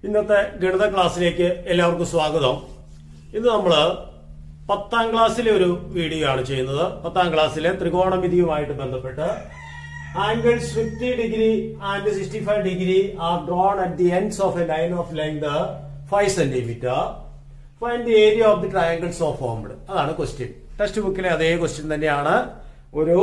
ഇന്നത്തെ ഗണിത ക്ലാസ്സിലേക്ക് എല്ലാവർക്കും സ്വാഗതം ഇന്ന് നമ്മൾ പത്താം ക്ലാസ്സിലെ ഒരു വീഡിയോ ആണ് ചെയ്യുന്നത് പത്താം ക്ലാസ്സിലെ ത്രികോണമിതിയുമായിട്ട് ബന്ധപ്പെട്ട് angles fifty degree and sixty five degree are drawn at the ends of a line of length five centimetre find the area of the triangles of formed അതാണ് ക്വസ്റ്റ്യൻ ടെക്സ്റ്റ് ബുക്കിലെ അതേ ക്വസ്റ്റ്യൻ തന്നെയാണ് ഒരു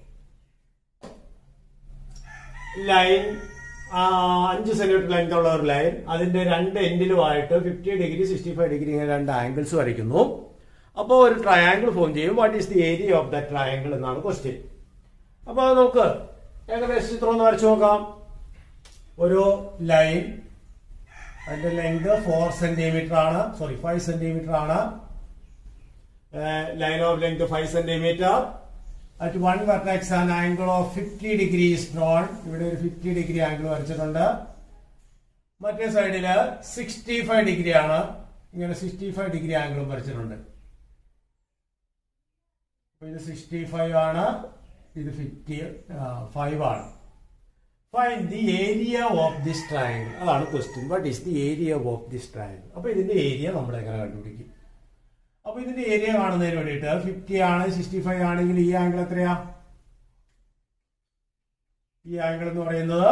ലൈൻ അഞ്ച് centimetre length ഉള്ള ഒരു line അതിന്റെ രണ്ട് എൻഡിലുമായിട്ട് fifty degree sixty five degree ഇങ്ങനെ രണ്ട് ആംഗിൾസ് വരയ്ക്കുന്നു അപ്പോൾ ഒരു ട്രയാങ്കിൾ ഫോം ചെയ്യും what is the area of the triangle എന്നാണ് ക്വസ്റ്റ്യൻ അപ്പോൾ അത് നമുക്ക് ഏകദേശം ചിത്രം ഒന്ന് വരച്ചു നോക്കാം ഒരു ലൈൻ അതിന്റെ ലെങ്ത് ഫോർ സെന്റിമീറ്റർ ആണ് സോറി ഫൈവ് സെന്റിമീറ്റർ ആണ് line of length five centimetre at one vertex an angle of fifty degree drawn ഇവിടെ ഒരു ഫിഫ്റ്റി ഡിഗ്രി ആംഗിൾ വരച്ചിട്ടുണ്ട് മറ്റേ സൈഡില് സിക്സ്റ്റി ഫൈവ് ഡിഗ്രി ആണ് ഇങ്ങനെ സിക്സ്റ്റി ഫൈവ് ഡിഗ്രി ആംഗിളും വരച്ചിട്ടുണ്ട് ഇത് സിക്സ്റ്റി ഫൈവ് ആണ് ഇത് ഫിഫ്റ്റി ഫൈവ് ആണ് find the area of this triangle അതാണ് ക്വസ്റ്റ്യൻ what is the area of this triangle അപ്പൊ ഇതിന്റെ ഏരിയ നമ്മൾ എങ്ങനെ കണ്ടുപിടിക്കും അപ്പൊ ഇതിന്റെ ഏരിയ കാണുന്നതിന് വേണ്ടിയിട്ട് ഫിഫ്റ്റി ആണ് സിക്സ്റ്റി ഫൈവ് ആണെങ്കിൽ ഈ ആംഗിൾ എത്രയാ ഈ ആംഗിൾ എന്ന് പറയുന്നത്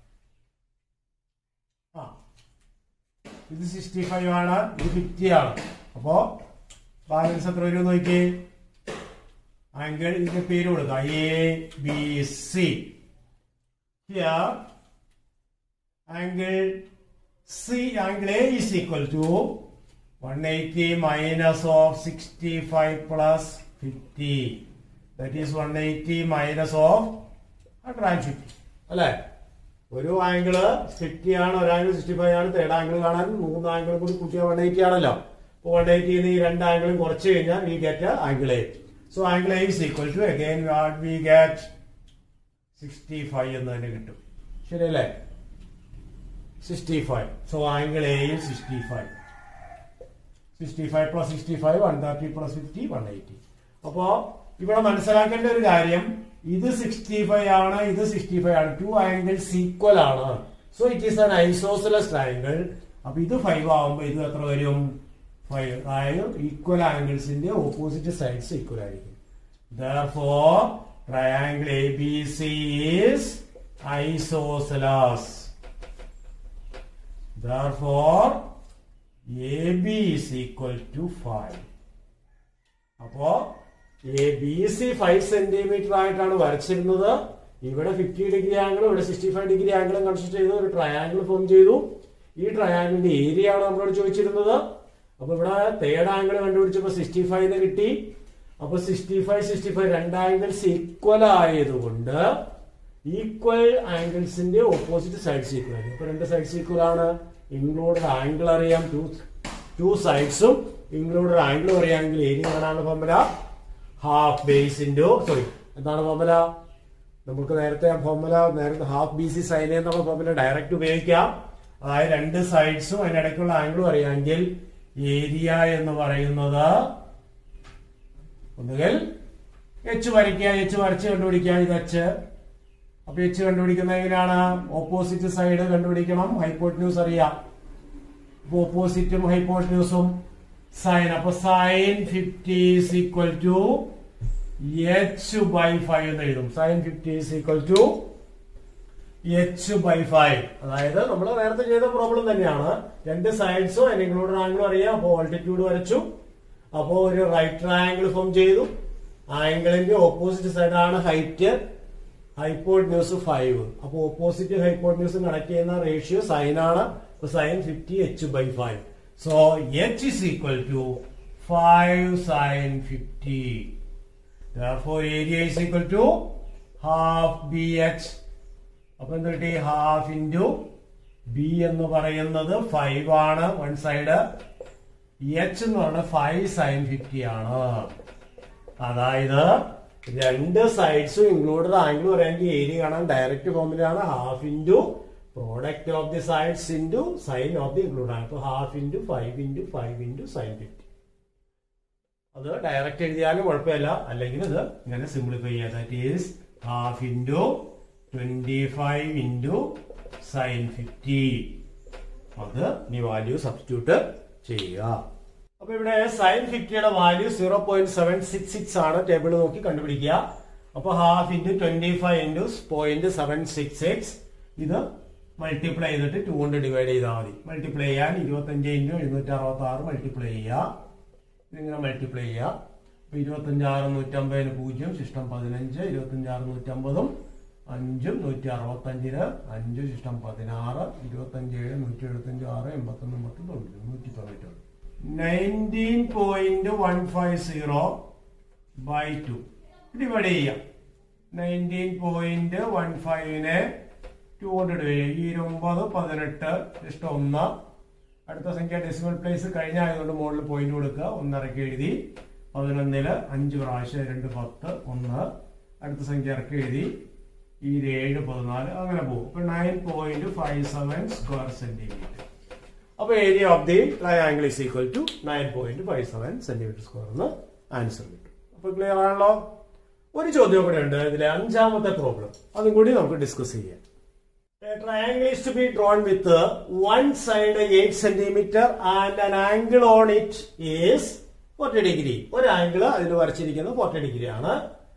ആ ഇത് സിക്സ്റ്റി ഫൈവ് ആണ് ഇത് ഫിഫ്റ്റി ആണ് അപ്പോ ബാലൻസ് എത്ര വരും നോക്കിയേ ആംഗിൾ ഇതിന്റെ പേര് കൊടുക്കുക A B C here angle C angle A is equal to 180 minus of 65 plus 50 that is 180 minus of 150 അല്ലേ ഒരു ആംഗിള് ഫിഫ്റ്റി ആണ് ഒരു ആംഗിൾ സിക്സ്റ്റി ഫൈവ് ആണ് തേർഡ് ആംഗിൾ കാണാൻ മൂന്ന് ആംഗിൾ കൂടി കൂട്ടിയാൽ വൺ എയ്റ്റി ആണല്ലോ അപ്പോൾ വൺ എയ്റ്റിന്ന് ഈ രണ്ട് ആംഗിളും കുറച്ച് കഴിഞ്ഞാൽ we get angle A so angle A is equal to again what we get sixty five എന്ന് തന്നെ കിട്ടും ശരിയല്ലേ സിക്സ്റ്റി ഫൈവ് സോ ആംഗിൾ എയും sixty five sixty five plus sixty five one thirty plus fifty one eighty അപ്പോ ഇവിടെ മനസ്സിലാക്കേണ്ട ഒരു കാര്യം ഇത് സിക്സ്റ്റി ഫൈവ് ആണ് ഇത് സിക്സ്റ്റി ഫൈവ് ആണ് ടു ആംഗിൾസ് ഈക്വൽ ആണ് so it is an isosceles triangle അപ്പൊ ഇത് ഫൈവ് ആവുമ്പോ ഇത് എത്ര വരും ഫൈവ് അതായത് ഈക്വൽ ആംഗിൾസിന്റെ ഓപ്പോസിറ്റ് സൈഡ്സ് ഈക്വൽ ആയിരിക്കും Therefore, triangle ABC is isosceles. Therefore, AB is equal to 5. അപ്പോ A B C five centimetre ആയിട്ടാണ് വരച്ചിരുന്നത് ഇവിടെ ഫിഫ്റ്റി ഡിഗ്രി ആംഗിളും ഇവിടെ സിക്സ്റ്റി ഫൈവ് ഡിഗ്രി ആംഗിളും കൺസിഡർ ചെയ്തു ഒരു ട്രയാംഗിൾ ഫോം ചെയ്തു ഈ ട്രയാംഗിളിന്റെ ഏരിയ ആണ് നമ്മളോട് ചോദിച്ചിരുന്നത് അപ്പൊ ഇവിടെ തേർഡ് ആംഗിൾ കണ്ടുപിടിച്ചപ്പോ സിക്സ്റ്റി ഫൈവ് കിട്ടി അപ്പൊ സിക്സ്റ്റി ഫൈവ് സിക്സ്റ്റി ഫൈവ് രണ്ട് ആംഗിൾസ് ഈക്വൽ ആയതുകൊണ്ട് ഈക്വൽ ആംഗിൾസിന്റെ ഓപ്പോസിറ്റ് സൈഡ്സ് ഈക്വൽ ആയിരിക്കും അപ്പൊ രണ്ട് സൈഡ്സ് ഈക്വൽ ആണ് ഇൻക്ലൂഡഡ് ആംഗിൾ അറിയാം ടു ടു സൈഡ്സും ഇൻക്ലൂഡഡ് ആംഗിളും അറിയാമെങ്കിൽ ഏരിയ കാണാനുള്ള formula half base into sorry എന്താണ് ഫോർമുല നമുക്ക് നേരത്തെ ഫോർമുല നേരത്തെ ഹാഫ് ബി സി സൈൻ എന്നുള്ള ഫോർമുല ഡയറക്റ്റ് ഉപയോഗിക്കാം അതായത് രണ്ട് സൈഡ്സും അതിനിടയ്ക്കുള്ള ആംഗിളും അറിയാമെങ്കിൽ ഏരിയ എന്ന് പറയുന്നത് ഒന്നുകിൽ എച്ച് വരയ്ക്കുക എച്ച് വരച്ച് കണ്ടുപിടിക്കുക ഇത് എച്ച് അപ്പൊ എച്ച് കണ്ടുപിടിക്കുന്ന എങ്ങനെയാണ് ഓപ്പോസിറ്റ് സൈഡ് കണ്ടുപിടിക്കണം ഹൈപ്പോട്ട്ന്യൂസ് അറിയാം അപ്പൊ ഓപ്പോസിറ്റും ഹൈപ്പോട്ട്ന്യൂസും സൈൻ അപ്പൊ sine fifty is equal to H by five എന്ന് എഴുതും sine fifty is equal to H by five അതായത് നമ്മൾ നേരത്തെ ചെയ്ത പ്രോബ്ലം തന്നെയാണ് രണ്ട് സൈഡ്സും അതിന് ഇൻക്ലൂഡഡ് ആംഗിളും അറിയാം അപ്പോൾ ഓൾട്ടിറ്റ്യൂഡ് വരച്ചു അപ്പോ ഒരു റൈറ്റ് ട്രയാംഗിൾ ഫോം ചെയ്തു ആംഗിളിന്റെ ഓപ്പോസിറ്റ് സൈഡാണ് ഹൈറ്റ് ഹൈപ്പോട്ട്ന്യൂസ് ഫൈവ് അപ്പൊ ഓപ്പോസിറ്റ് ഹൈപ്പോട്ട്ന്യൂസ് കണക്ട് ചെയ്യുന്ന റേഷ്യോ സൈൻ ആണ് sine fifty H by five so H is equal to five sine fifty therefore area is equal to half bh അപ്പൊ എന്ത് കിട്ടി half into B എന്ന് പറയുന്നത് five ആണ് one side H എന്ന് പറയുന്നത് ഫൈവ് സൈൻ ഫിഫ്റ്റി ആണ് അതായത് രണ്ട് സൈഡ്സും ഇൻക്ലൂഡഡ് ആംഗിൾ പറയുമെങ്കിൽ ഏരിയ കാണാൻ ഡയറക്റ്റ് ഫോമിലാണ് half into product of the sides into sine of the include ആണ് അപ്പൊ half into five into five into sine fifty അത് ഡയറക്റ്റ് എഴുതിയാലും കുഴപ്പമില്ല അല്ലെങ്കിൽ ഇത് ഇങ്ങനെ സിംപ്ലിഫൈ ചെയ്യാം that is half into twenty five into sine fifty അത് ഈ വാല്യൂ സബ്സ്റ്റിറ്റ്യൂട്ട് ചെയ്യുക അപ്പൊ ഇവിടെ സൈൻ ഫിഫ്റ്റിയുടെ value zero point seven six six ആണ് ടേബിൾ നോക്കി കണ്ടുപിടിക്കുക അപ്പൊ half into twenty five into point seven six six ഇത് മൾട്ടിപ്ലൈ ചെയ്തിട്ട് ടു കൊണ്ട് ഡിവൈഡ് ചെയ്താൽ മതി മൾട്ടിപ്ലൈ ചെയ്യാൻ ഇരുപത്തഞ്ച് ഇൻറ്റു എഴുന്നൂറ്റി അറുപത്തി ആറ് മൾട്ടിപ്ലൈ ചെയ്യുക ഇതിങ്ങനെ മൾട്ടിപ്ലൈ ചെയ്യുക അപ്പൊ ഇരുപത്തഞ്ചാറ് നൂറ്റമ്പതിന് പൂജ്യം ശിഷ്ടം പതിനഞ്ച് ഇരുപത്തഞ്ചാറ് നൂറ്റമ്പതും അഞ്ചും നൂറ്റി അറുപത്തഞ്ചിന് അഞ്ച് ശിഷ്ടം പതിനാറ് ഇരുപത്തഞ്ച് ഏഴ് നൂറ്റി എഴുപത്തഞ്ച് ആറ് എൺപത്തൊന്ന് എൺപത്തി തൊണ്ണൂറ്റി നൂറ്റി തൊണ്ണൂറ്റി nineteen point one five zero by two divide ചെയ്യാം നയൻറ്റീൻ പോയിന്റ് വൺ ഫൈവിനെ ടു കൊണ്ട് ഡിവൈഡ് ചെയ്യാം ഇരുപത് പതിനെട്ട് ഇഷ്ടം ഒന്ന് അടുത്ത സംഖ്യ ഡെസിമൽ പ്ലേസ് കഴിഞ്ഞ ആയതുകൊണ്ട് മുകളിൽ പോയിന്റ് കൊടുക്കുക ഒന്നിറക്കി എഴുതി പതിനൊന്നില് അഞ്ച് പ്രാവശ്യം രണ്ട് പത്ത് ഒന്ന് അടുത്ത സംഖ്യ ഇറക്കി എഴുതി ഈ ഏഴ് പതിനാല് അങ്ങനെ പോകും അപ്പൊ nine point five seven square centimetre അപ്പൊ area of the triangle is equal to nine point five seven centimetre square എന്ന് ആൻസർ കിട്ടും അപ്പൊ ക്ലിയർ ആണല്ലോ ഒരു ചോദ്യം കൂടെ ഉണ്ട് ഇതിലെ അഞ്ചാമത്തെ പ്രോബ്ലം അതും കൂടി നമുക്ക് ഡിസ്കസ് ചെയ്യാം A triangle is to be drawn with uh, one side 8 centimeter and an angle on it is 40 degree. ഒരു ആംഗിൾ അതിൽ വരച്ചിരിക്കുന്നത് 40 ഡിഗ്രി ആണ്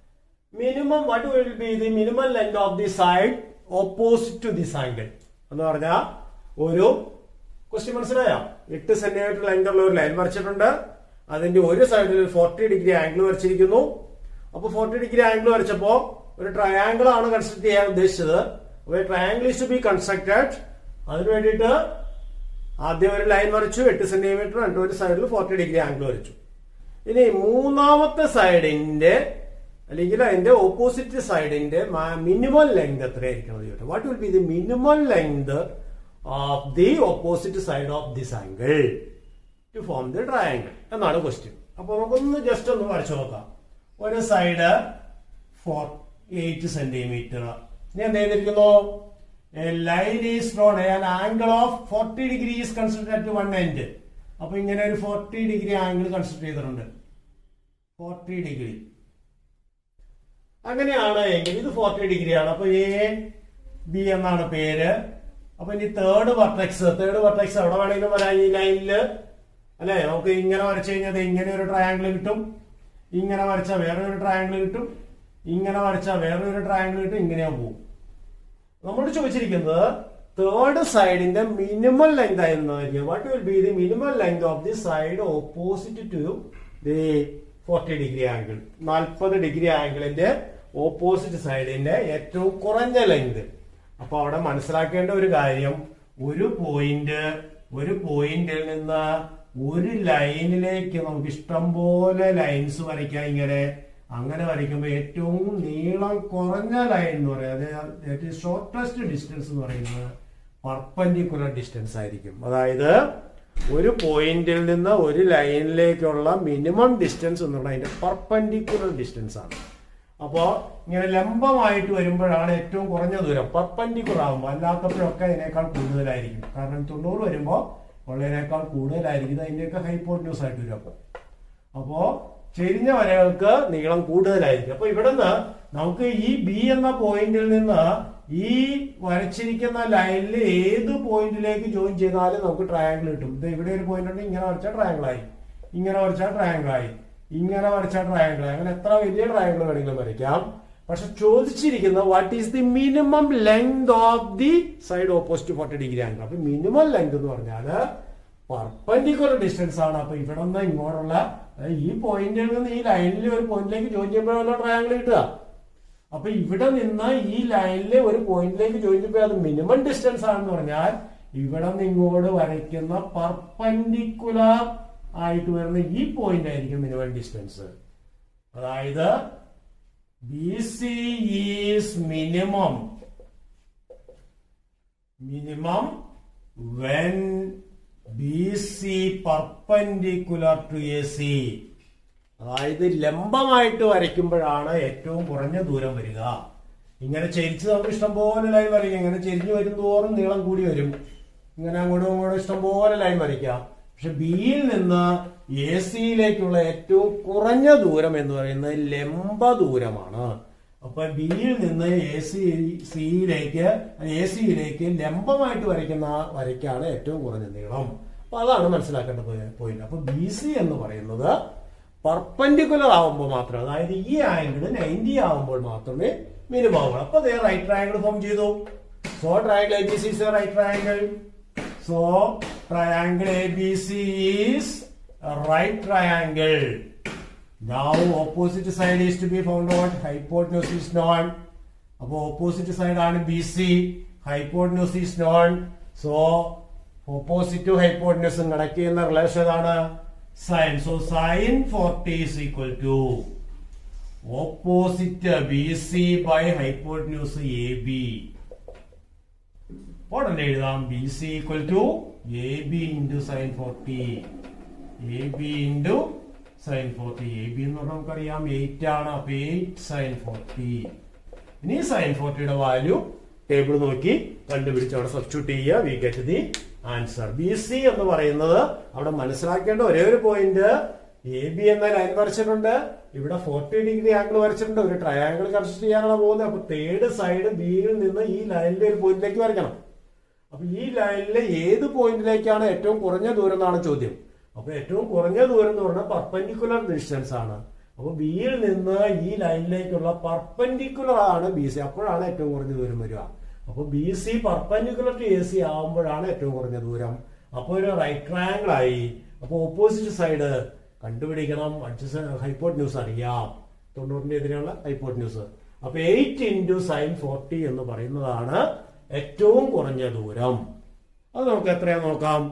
minimum what will be the minimum length of the side opposite to this angle എന്ന് പറഞ്ഞാൽ ഒരു question മനസ്സിലായോ എട്ട് centimetre length ഉള്ള ഒരു ലൈൻ വരച്ചിട്ടുണ്ട് അതിന്റെ ഒരു സൈഡിൽ ഫോർട്ടി ഡിഗ്രി ആംഗിൾ വരച്ചിരിക്കുന്നു അപ്പൊ ഫോർട്ടി ഡിഗ്രി ആംഗിൾ വരച്ചപ്പോ ഒരു ട്രയാംഗിൾ ആണ് കൺസ്ട്രക്ട് ചെയ്യാൻ ഉദ്ദേശിച്ചത് അപ്പൊ triangle is to be constructed അതിന് വേണ്ടിയിട്ട് ആദ്യം ഒരു ലൈൻ വരച്ചു എട്ട് സെന്റിമീറ്റർ എന്നിട്ട് ഒരു സൈഡിൽ ഫോർട്ടി ഡിഗ്രി ആംഗിൾ വരച്ചു ഇനി മൂന്നാമത്തെ സൈഡിന്റെ അല്ലെങ്കിൽ അതിന്റെ ഓപ്പോസിറ്റ് സൈഡിന്റെ മിനിമം ലെങ്ത് എത്രയായിരിക്കണം ചോട്ടെ what will be the minimum length of the opposite side of this angle to form the triangle എന്നാണ് ക്വസ്റ്റ്യൻ അപ്പൊ നമുക്കൊന്ന് ജസ്റ്റ് ഒന്ന് വരച്ചു നോക്കാം ഒരു സൈഡ് ഫോർ എയ്റ്റ് സെന്റിമീറ്റർ ഇനി എന്ത് ചെയ്തിരിക്കുന്നു line is drawn an angle of forty degree is consider to one end അപ്പൊ ഇങ്ങനെ ഒരു ഫോർട്ടി ഡിഗ്രി ആംഗിൾ കൺസിഡർ ചെയ്തിട്ടുണ്ട് ഫോർട്ടി ഡിഗ്രി അങ്ങനെയാണ് എങ്കിൽ ഇത് ഫോർട്ടി ഡിഗ്രി ആണ് അപ്പൊ എ ബി എന്നാണ് പേര് അപ്പൊ ഇനി തേർഡ് വർട്ടെക്സ് തേർഡ് വർട്ടെക്സ് എവിടെ വേണമെങ്കിലും വരാം ഈ ലൈനില് അല്ലെ നമുക്ക് ഇങ്ങനെ വരച്ചു കഴിഞ്ഞാൽ ദേ ഇങ്ങനെ ഒരു ട്രയാംഗിൾ കിട്ടും ഇങ്ങനെ വരച്ചാൽ വേറെ ഒരു ട്രയാംഗിൾ കിട്ടും ഇങ്ങനെ വരച്ചാൽ വേറെ ഒരു ട്രയാംഗിൾ കിട്ടും ഇങ്ങനെയാ പോകും നമ്മളോട് ചോദിച്ചിരിക്കുന്നത് തേർഡ് സൈഡിന്റെ മിനിമം ലെങ്ത് ആയിരുന്നായിരിക്കും what will be the minimum length of the side opposite to the forty degree angle നാൽപ്പത് ഡിഗ്രി ആംഗിളിന്റെ ഓപ്പോസിറ്റ് സൈഡിന്റെ ഏറ്റവും കുറഞ്ഞ ലെങ്ത് അപ്പൊ അവിടെ മനസ്സിലാക്കേണ്ട ഒരു കാര്യം ഒരു പോയിന്റ് ഒരു പോയിന്റിൽ നിന്ന് ഒരു ലൈനിലേക്ക് നമുക്ക് ഇഷ്ടം പോലെ ലൈൻസ് വരയ്ക്കാം ഇങ്ങനെ അങ്ങനെ വരയ്ക്കുമ്പോൾ ഏറ്റവും നീളം കുറഞ്ഞ ലൈൻ എന്ന് പറയുന്നത് ഷോർട്ടസ്റ്റ് ഡിസ്റ്റൻസ് എന്ന് പറയുന്നത് പർപ്പൻഡിക്കുലർ ഡിസ്റ്റൻസ് ആയിരിക്കും അതായത് ഒരു പോയിന്റിൽ നിന്ന് ഒരു ലൈനിലേക്കുള്ള മിനിമം ഡിസ്റ്റൻസ് എന്ന് പറഞ്ഞാൽ അതിന്റെ പർപ്പൻഡിക്കുലർ ഡിസ്റ്റൻസ് ആണ് അപ്പോ ഇങ്ങനെ ലംബമായിട്ട് വരുമ്പോഴാണ് ഏറ്റവും കുറഞ്ഞ ദൂരം പർപ്പൻഡിക്കുലർ ആകുമ്പോൾ അല്ലാത്തപ്പോഴൊക്കെ അതിനേക്കാൾ കൂടുതലായിരിക്കും കാരണം തൊണ്ണൂറ് വരുമ്പോൾ ഉള്ളതിനേക്കാൾ കൂടുതലായിരിക്കും ഇത് അതിന്റെയൊക്കെ ഹൈപ്പോട്ട്ന്യൂസ് ആയിട്ട് വരും അപ്പൊ അപ്പോ ചെരിഞ്ഞ വരകൾക്ക് നീളം കൂടുതലായിരിക്കും അപ്പൊ ഇവിടുന്ന് നമുക്ക് ഈ ബി എന്ന പോയിന്റിൽ നിന്ന് ഈ വരച്ചിരിക്കുന്ന ലൈനിൽ ഏത് പോയിന്റിലേക്ക് ജോയിൻ ചെയ്താലും നമുക്ക് ട്രയാങ്കിൾ കിട്ടും ഇത് ഇവിടെ ഒരു പോയിന്റ് ഉണ്ട് ഇങ്ങനെ വരച്ചാൽ ട്രയാങ്കിൾ ആയി ഇങ്ങനെ വരച്ചാൽ ട്രയാങ്കിൾ ആയി ഇങ്ങനെ വരച്ചാൽ ട്രയാങ്കിൾ ആയി അങ്ങനെ എത്ര വലിയ ട്രയാങ്കിൾ വേണമെങ്കിലും വരയ്ക്കാം പക്ഷെ ചോദിച്ചിരിക്കുന്നത് what is the minimum length of the side opposite forty degree angle അപ്പൊ മിനിമം ലെങ്ത് എന്ന് പറഞ്ഞാല് പർപ്പൻഡിക്കുലർ ഡിസ്റ്റൻസ് ആണ് അപ്പൊ ഇവിടെ നിന്ന് ഇങ്ങോട്ടുള്ള അതായത് ഈ പോയിന്റിൽ നിന്ന് ഈ ലൈനിൽ ഒരു പോയിന്റിലേക്ക് ജോയിൻ ചെയ്യുമ്പോഴല്ലോ ട്രയാങ്കിൾ കിട്ടുക അപ്പൊ ഇവിടെ നിന്ന് ഈ ലൈനിലെ ഒരു പോയിന്റിലേക്ക് ജോയിൻ ചെയ്യുമ്പോൾ അത് മിനിമം ഡിസ്റ്റൻസ് ആണെന്ന് പറഞ്ഞാൽ ഇവിടെ നിന്ന് ഇങ്ങോട്ട് വരയ്ക്കുന്ന പർപ്പൻഡിക്കുലർ ആയിട്ട് വരുന്ന ഈ പോയിന്റ് ആയിരിക്കും മിനിമം ഡിസ്റ്റൻസ് അതായത് B C is minimum minimum when B C perpendicular to A C അതായത് ലംബമായിട്ട് വരയ്ക്കുമ്പോഴാണ് ഏറ്റവും കുറഞ്ഞ ദൂരം വരിക ഇങ്ങനെ ചരിച്ച് നമുക്ക് ഇഷ്ടംപോലെ ലൈൻ വരയ്ക്കാം ഇങ്ങനെ ചെരിഞ്ഞു വരും തോറും നീളം കൂടി വരും ഇങ്ങനെ അങ്ങോട്ടും ഇങ്ങോട്ടും ഇഷ്ടംപോലെ ലൈൻ വരയ്ക്കാം പക്ഷെ ബിയിൽ നിന്ന് എ സിയിലേക്കുള്ള ഏറ്റവും കുറഞ്ഞ ദൂരം എന്ന് പറയുന്നത് ലംബ ദൂരമാണ് അപ്പൊ ബിയിൽ നിന്ന് എ സി സിയിലേക്ക് എ സിയിലേക്ക് ലംബമായിട്ട് വരയ്ക്കുന്ന ആ വരയ്ക്കാണ് ഏറ്റവും കുറഞ്ഞ നീളം അപ്പൊ അതാണ് മനസ്സിലാക്കേണ്ട പോയിന്റ് അപ്പൊ ബി സി എന്ന് പറയുന്നത് പർപ്പൻഡിക്കുലർ ആവുമ്പോൾ മാത്രം അതായത് ഈ ആംഗിൾ നയൻറ്റി ആവുമ്പോൾ മാത്രമേ മിനിമം ആവുള്ളൂ അപ്പൊ അതേ റൈറ്റ് ട്രയാംഗിൾ ഫോം ചെയ്തു so triangle A B C is right triangle so triangle A B C is right triangle Now opposite side is to be found out. Hypotenuse is known. അപ്പൊ opposite side ആണ് B C hypotenuse is known so opposite to ഹൈപ്പോട്ട്ന്യൂസും connect ചെയ്യുന്ന relation ആണ് sine so sine forty is equal to opposite B C by hypotenuse A B ഉടനെ എഴുതാം B C equal to A B into sine forty A B into sine forty A B എന്ന് പറഞ്ഞാൽ നമുക്കറിയാം eight ആണ് അപ്പൊ eight sine forty ഇനി sine ഫോർട്ടിയുടെ value table നോക്കി കണ്ടുപിടിച്ച് അവിടെ സബ്സ്റ്റിറ്റ്യൂട്ട് ചെയ്യുക we get the answer B C എന്ന് പറയുന്നത് അവിടെ മനസ്സിലാക്കേണ്ട ഒരേ ഒരു പോയിന്റ് എ ബി എന്ന ലൈൻ വരച്ചിട്ടുണ്ട് ഇവിടെ ഫോർട്ടി ഡിഗ്രി ആംഗിൾ വരച്ചിട്ടുണ്ട് ഒരു ട്രയാംഗിൾ കൺസ്ട്രക്ട് ചെയ്യാനാണ് പോകുന്നത് അപ്പൊ തേർഡ് സൈഡ് ബിയിൽ നിന്ന് ഈ ലൈനിലെ ഒരു പോയിന്റിലേക്ക് വരയ്ക്കണം അപ്പൊ ഈ ലൈനിലെ ഏത് പോയിന്റിലേക്കാണ് ഏറ്റവും കുറഞ്ഞ ദൂരം എന്നാണ് ചോദ്യം അപ്പൊ ഏറ്റവും കുറഞ്ഞ ദൂരം എന്ന് പറഞ്ഞാൽ പർപ്പൻഡിക്കുലർ ഡിസ്റ്റൻസ് ആണ് അപ്പൊ ബിയിൽ നിന്ന് ഈ ലൈനിലേക്കുള്ള പർപ്പൻഡിക്കുലർ ആണ് ബി സി അപ്പോഴാണ് ഏറ്റവും കുറഞ്ഞ ദൂരം വരിക അപ്പൊ B C perpendicular to A C ആവുമ്പോഴാണ് ഏറ്റവും കുറഞ്ഞ ദൂരം അപ്പൊ ഒരു റൈറ്റ് ട്രയാംഗിൾ ആയി അപ്പൊ ഓപ്പോസിറ്റ് സൈഡ് കണ്ടുപിടിക്കണം ഹൈപ്പോട്ട് ന്യൂസ് അറിയാം തൊണ്ണൂറിന്റെ എതിരെയുള്ള ഹൈപ്പോട്ട് ന്യൂസ് അപ്പൊ എയ്റ്റ് ഇൻറ്റു സൈൻ ഫോർട്ടി എന്ന് പറയുന്നതാണ് ഏറ്റവും കുറഞ്ഞ ദൂരം അത് നമുക്ക് എത്രയാ നോക്കാം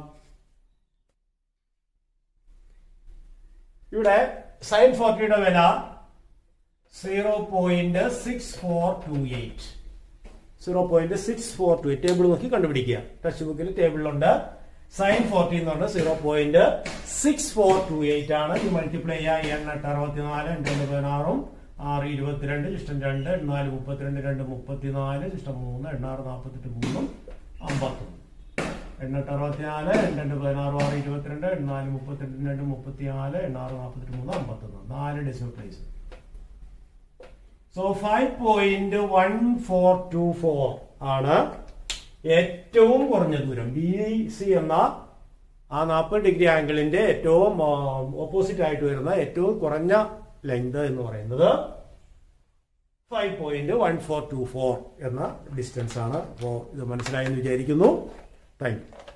ഇവിടെ സൈൻ ഫോർട്ടിയുടെ വില zero point six four two eight zero point six four two eight table നോക്കി കണ്ടുപിടിക്കുക ടെക്സ്റ്റ് ബുക്കിൽ ടേബിളിലുണ്ട് സൈൻ ഫോർട്ടി എന്ന് പറഞ്ഞാൽ zero point six four two eight ആണ് ഇത് മൾട്ടിപ്ലൈ ചെയ്യുക എണ്ണെട്ട് അറുപത്തിനാല് രണ്ട് പതിനാറും ആറ് ഇരുപത്തിരണ്ട് ഇഷ്ടം രണ്ട് നാല് മുപ്പത്തിരണ്ട് രണ്ട് മുപ്പത്തിനാല് ഇഷ്ടം മൂന്ന് എണ്ണാറ് നാൽപ്പത്തെട്ട് മൂന്നും അമ്പത്തൊന്ന് എണ്ണൂറ്റി അറുപത്തിനാല് രണ്ട് പതിനാറ് ആറ് ഇരുപത്തിരണ്ട് നാല് മുപ്പത്തെട്ട് രണ്ട് മുപ്പത്തിനാല് എണ്ണാറ് നാൽപ്പത്തെട്ട് മൂന്ന് അമ്പത്തൊന്ന് നാല് decimal place so five point one four two four ആണ് ഏറ്റവും കുറഞ്ഞ ദൂരം ബി സി എന്ന ആ നാൽപ്പത് ഡിഗ്രി ആംഗിളിന്റെ ഏറ്റവും ഓപ്പോസിറ്റ് ആയിട്ട് വരുന്ന ഏറ്റവും കുറഞ്ഞ ലെങ്ത് എന്ന് പറയുന്നത് five point one four two four എന്ന ഡിസ്റ്റൻസ് ആണ് അപ്പോൾ ഇത് മനസ്സിലായെന്ന് വിചാരിക്കുന്നു താങ്ക് യു